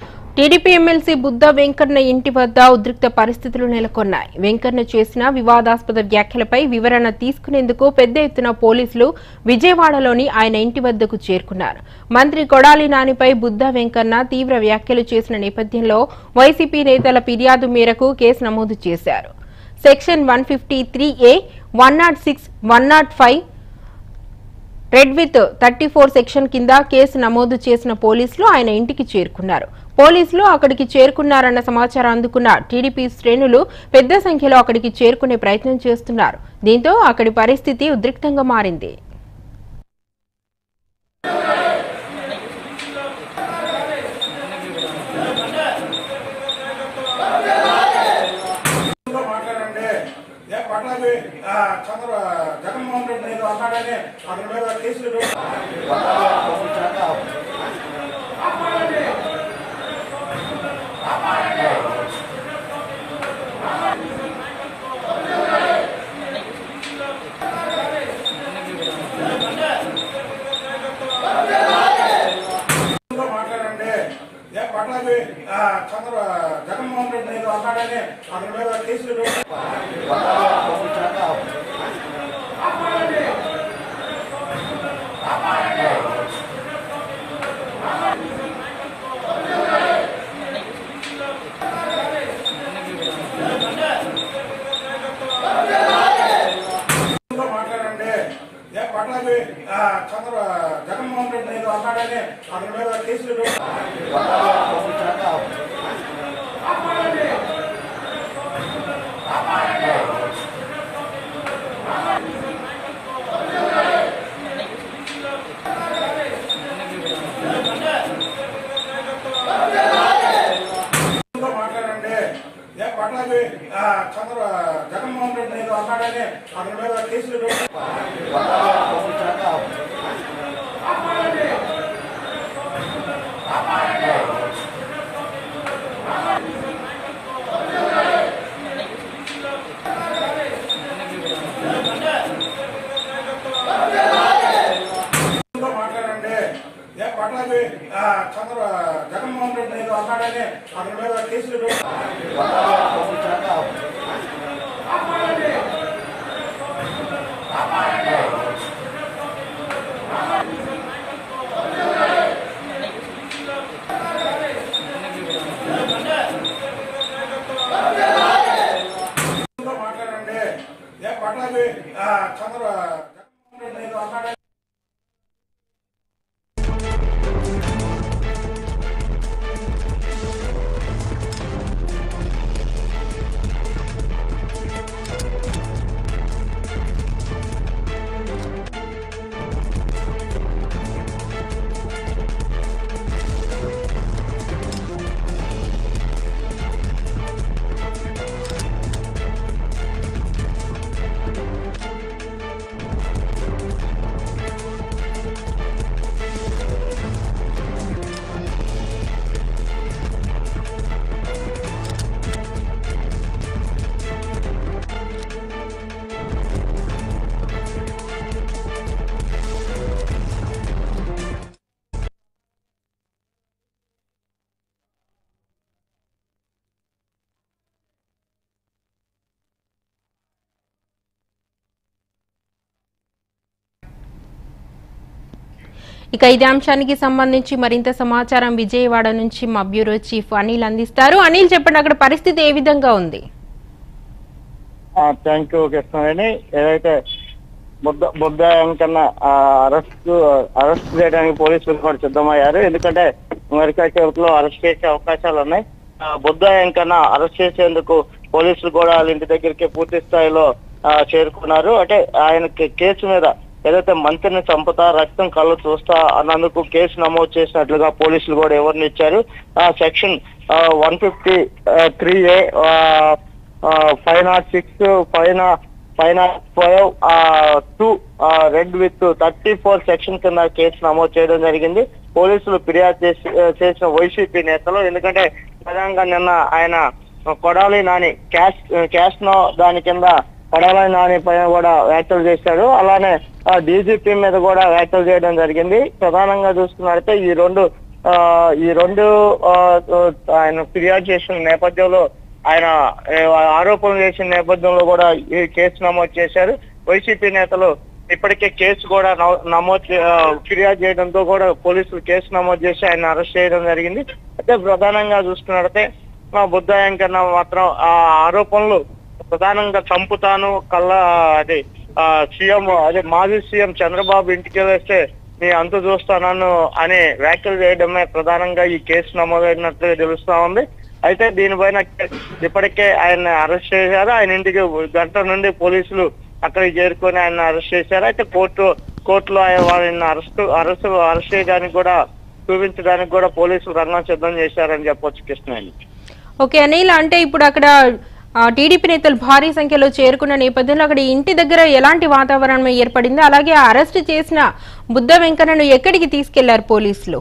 TDP MLC Buddha Venkanna ఇంటి వద్ద ఉద్రిక్త పరిస్థితులు నెలకొన్నాయి వెంకన్న చేసిన వివాదాస్పద వ్యాఖ్యలపై వివరణ తీసుకునేందుకు పెద్ద ఎత్తున పోలీసులు విజయవాడలోని ఆయన ఇంటి వద్దకు చేరుకున్నారు మంత్రి కొడాలి నానిపై బుద్ధ వెంకన్న తీవ్ర వ్యాఖ్యలు చేసిన నేపథ్యంలో వైసీపీ నేతల ఫిర్యాదు మేరకు కేసు నమోదు చేశారు section one fifty three A one nought six one nought five read with thirty four section కింద కేసు నమోదు చేసిన పోలీసులు ఆయన ఇంటికి చేరుకున్నారు పోలీసులు అక్కడికి చేరుకున్నారన్న సమాచారం అందుకున్న టీడీపీ శ్రేణులు పెద్ద సంఖ్యలో అక్కడికి చేరుకునే ప్రయత్నం చేస్తున్నారు దీంతో అక్కడి పరిస్థితి ఉద్రిక్తంగా మారింది లో మాట్లాడండి ఏ పట్టాభి ఆ, చంద్ర జగన్మోహన్ రెడ్డి నేను అన్నాడని అతని మీద కేసులు పెట్టి- లో మాట్లాడండి ఏ పట్టాభి ఆ, చంద్ర జగన్మోహన్ రెడ్డి నేను అన్నాడని అతని మీద కేసులు పెట్టి- లో మాట్లాడండి ఏ పట్టాభి ఆ, చంద్ర జగన్మోహన్ రెడ్డి నేను అన్నాడని అతని మీద కేసులు పెట్టి- లో మాట్లాడండి ఏ పట్టాభి ఆ, చంద్ర జగన్మోహన్ రెడ్డి నేను అన్నాడని అతని మీద కేసులు పెట్టి- లో మాట్లాడండి ఏ పట్టాభి ఆ, చంద్ర జగన్మోహన్ రెడ్డి నేను అన్నాడని అతని మీద కేసులు పెట్టి- లో మాట్లాడండి ఏ పట్టాభి ఆ, చంద్ర జగన్మోహన్ రెడ్డి నేను అన్నాడని ఇక ఇదే అంశానికి సంబంధించి మరింత సమాచారం విజయవాడ నుంచి మా బ్యూరో చీఫ్ అనిల్ అందిస్తారు అనిల్ చెప్పండి అక్కడ పరిస్థితి ఏ విధంగా ఉంది థ్యాంక్ యూ కృష్ణవేణి ఏదైతే బుద్ధ బుద్ధ వెంకన్న అరెస్ట్ అరెస్ట్ చేయడానికి పోలీసులు కూడా సిద్ధమయ్యారు ఎందుకంటే అమెరికా చేతిలో అరెస్ట్ చేసే అవకాశాలు ఉన్నాయి ఆ, బుద్ధ వెంకన్న అరెస్ట్ చేసేందుకు పోలీసులు కూడా వాళ్ళ ఇంటి దగ్గరికి పూర్తి స్థాయిలో ఆ, చేరుకున్నారు అంటే ఆయన కే- కేసు మీద ఏదైతే మంత్రిని చంపుతా రక్తం కళ్ళు చూస్తా అన్నందుకు కేసు నమోదు చేసినట్లుగా పోలీసులు కూడా ఎవరిని ఇచ్చారు ఆ section one fifty three A five nought six five five nought five two read with thirty four section కింద కేసు నమోదు చేయడం జరిగింది పోలీసులు ఫిర్యాదు చేసి చేసిన వైసీపీ నేతలు ఎందుకంటే ప్రధానంగా నిన్న ఆయన కొడాలి నాని క్యాష్ క్యాష్ నో దాని కింద కొడాలి నాని పైన కూడా వ్యాఖ్యలు చేశారు అలానే డీజీపీ మీద కూడా వ్యాఖ్యలు చేయడం జరిగింది ప్రధానంగా చూసుకున్నట్లయితే ఈ రెండు ఆ, ఈ రెండు ఆ, ఆయన ఫిర్యాదు చేసిన నేపథ్యంలో ఆయన ఏ, ఆరోపణలు చేసిన నేపథ్యంలో కూడా ఈ కేసు నమోదు చేశారు వైసీపీ నేతలు ఇప్పటికే కేసు కూడా నమో- నమోదు చే- ఆ, ఫిర్యాదు చేయడంతో కూడా పోలీసులు కేసు నమోదు చేసి ఆయన అరెస్ట్ చేయడం జరిగింది అయితే ప్రధానంగా చూసుకున్నట్లయితే ఆ, బుద్ధ వెంకన్న మాత్రం ఆ ఆరోపణలు ప్రధానంగా చంపుతాను కళ్ళ అదే ఆ, సీఎం అదే మాజీ సీఎం చంద్రబాబు ఇంటికి వేస్తే నీ అంతు చూస్తానన్ను అనే వ్యాఖ్యలు చేయడమే ప్రధానంగా ఈ కేసు నమోదైనట్లుగా తెలుస్తా ఉంది అయితే దీనిపైన ఇప్పటికే ఆయన అరెస్ట్ చేశారు ఆయన ఇంటికి గంట నుండి పోలీసులు అక్కడికి చేరుకొని ఆయన అరెస్ట్ చేశారు అయితే కోర్టు కోర్టులో ఆయన వారిని అరెస్ట్ అరెస్ట్ అరెస్ట్ చేయడానికి కూడా చూపించడానికి కూడా పోలీసులు రంగం సిద్ధం చేశారని చెప్పొచ్చు కృష్ణ ఓకే అనిల్ అంటే ఇప్పుడు అక్కడ ఆ, టీడీపీ నేతలు భారీ సంఖ్యలో చేరుకున్న నేపథ్యంలో అక్కడ ఇంటి దగ్గర ఎలాంటి వాతావరణం ఏర్పడింది అలాగే అరెస్ట్ చేసిన బుద్ధ వెంకన్నను ఎక్కడికి తీసుకెళ్లారు పోలీసులు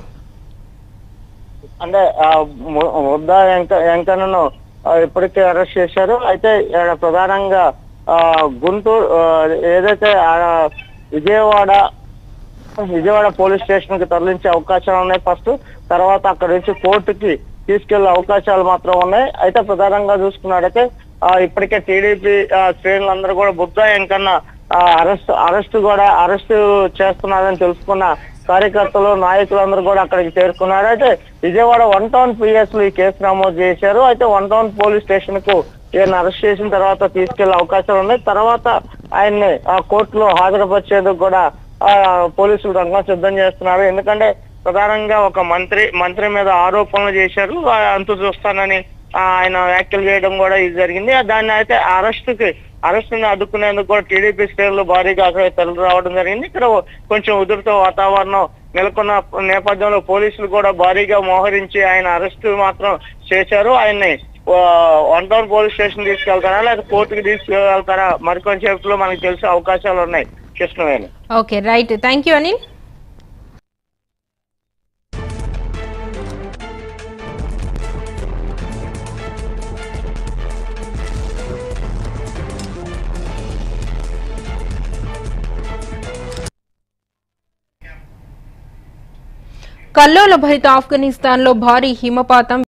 అంటే ఆ ము- ముద్దా వెంక వెంకన్నను ఆ, ఇప్పటికే అరెస్ట్ చేశారు అయితే ఈడ ప్రధానంగా ఆ, గుంటూరు ఆ, ఏదైతే ఆ, విజయవాడ విజయవాడ పోలీస్ స్టేషన్ కి తరలించే అవకాశాలు ఉన్నాయి ఫస్ట్ తర్వాత అక్కడ నుంచి కోర్టుకి తీసుకెళ్లే అవకాశాలు మాత్రం ఉన్నాయి అయితే ప్రధానంగా చూసుకున్నట్టయితే ఆ, ఇప్పటికే టీడీపీ శ్రేణులందరూ కూడా బుద్ధ వెంకన్న అరెస్ట్ అరెస్ట్ కూడా అరెస్ట్ చేస్తున్నారని తెలుసుకున్న కార్యకర్తలు నాయకులందరూ కూడా అక్కడికి చేరుకున్నారు అయితే విజయవాడ వన్ టౌన్ పిఎస్ లో ఈ కేసు నమోదు చేశారు అయితే వన్ టౌన్ పోలీస్ స్టేషన్ కు ఈయన అరెస్ట్ చేసిన తర్వాత తీసుకెళ్లే అవకాశాలు ఉన్నాయి తర్వాత ఆయన్ని ఆ కోర్టులో హాజరుపరిచేందుకు కూడా ఆ పోలీసులు రంగం సిద్ధం చేస్తున్నారు ఎందుకంటే ప్రధానంగా ఒక మంత్రి మంత్రి మీద ఆరోపణలు చేశారు ఆ అంతు చూస్తానని ఆ, ఆయన వ్యాఖ్యలు చేయడం కూడా ఇది జరిగింది ఆ దాన్ని అయితే అరెస్ట్ కి అరెస్ట్ ని అడ్డుకునేందుకు కూడా టీడీపీ శ్రేణులు భారీగా అక్కడ తరలి రావడం జరిగింది ఇక్కడ కొంచెం ఉధృత వాతావరణం నెలకొన్న నేపథ్యంలో పోలీసులు కూడా భారీగా మోహరించి ఆయన అరెస్ట్ మాత్రం చేశారు ఆయన్ని ఆ, వన్ టౌన్ పోలీస్ స్టేషన్ తీసుకెళ్తారా లేదా కోర్టుకి తీసుకెళ్తారా మరికొంచెంసేపులో మనకు తెలిసే అవకాశాలు ఉన్నాయి Krishnaveni okay right thank you Anil కల్లోల భరిత ఆఫ్ఘనిస్తాన్లో భారీ హిమపాతం